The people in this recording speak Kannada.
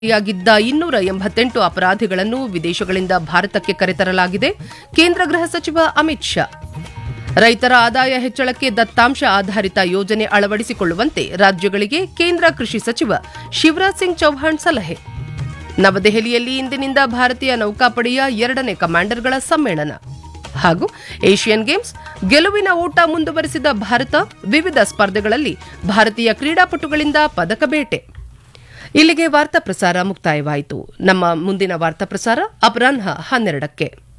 ಯಾಗಿದ್ದ ಇನ್ನೂರ ಎಂಬತ್ತೆಂಟು ಅಪರಾಧಿಗಳನ್ನು ವಿದೇಶಗಳಿಂದ ಭಾರತಕ್ಕೆ ಕರೆತರಲಾಗಿದೆ ಕೇಂದ್ರ ಗೃಹ ಸಚಿವ ಅಮಿತ್ ಶಾ ರೈತರ ಆದಾಯ ಹೆಚ್ಚಳಕ್ಕೆ ದತ್ತಾಂಶ ಆಧಾರಿತ ಯೋಜನೆ ಅಳವಡಿಸಿಕೊಳ್ಳುವಂತೆ ರಾಜ್ಯಗಳಿಗೆ ಕೇಂದ್ರ ಕೃಷಿ ಸಚಿವ ಶಿವರಾಜ್ ಸಿಂಗ್ ಚೌಹಾಣ್ ಸಲಹೆ ನವದೆಹಲಿಯಲ್ಲಿ ಇಂದಿನಿಂದ ಭಾರತೀಯ ನೌಕಾಪಡೆಯ ಎರಡನೇ ಕಮಾಂಡರ್ಗಳ ಸಮ್ಮೇಳನ ಹಾಗೂ ಏಷ್ಯನ್ ಗೇಮ್ಸ್ ಗೆಲುವಿನ ಓಟ ಮುಂದುವರೆಸಿದ ಭಾರತ ವಿವಿಧ ಸ್ಪರ್ಧೆಗಳಲ್ಲಿ ಭಾರತೀಯ ಕ್ರೀಡಾಪಟುಗಳಿಂದ ಪದಕ ಬೇಟೆ ಇಲ್ಲಿಗೆ ವಾರ್ತಾ ಪ್ರಸಾರ ಮುಕ್ತಾಯವಾಯಿತು ನಮ್ಮ ಮುಂದಿನ ವಾರ್ತಾ ಪ್ರಸಾರ ಅಪರಾಹ್ನ ಹನ್ನೆರಡಕ್ಕೆ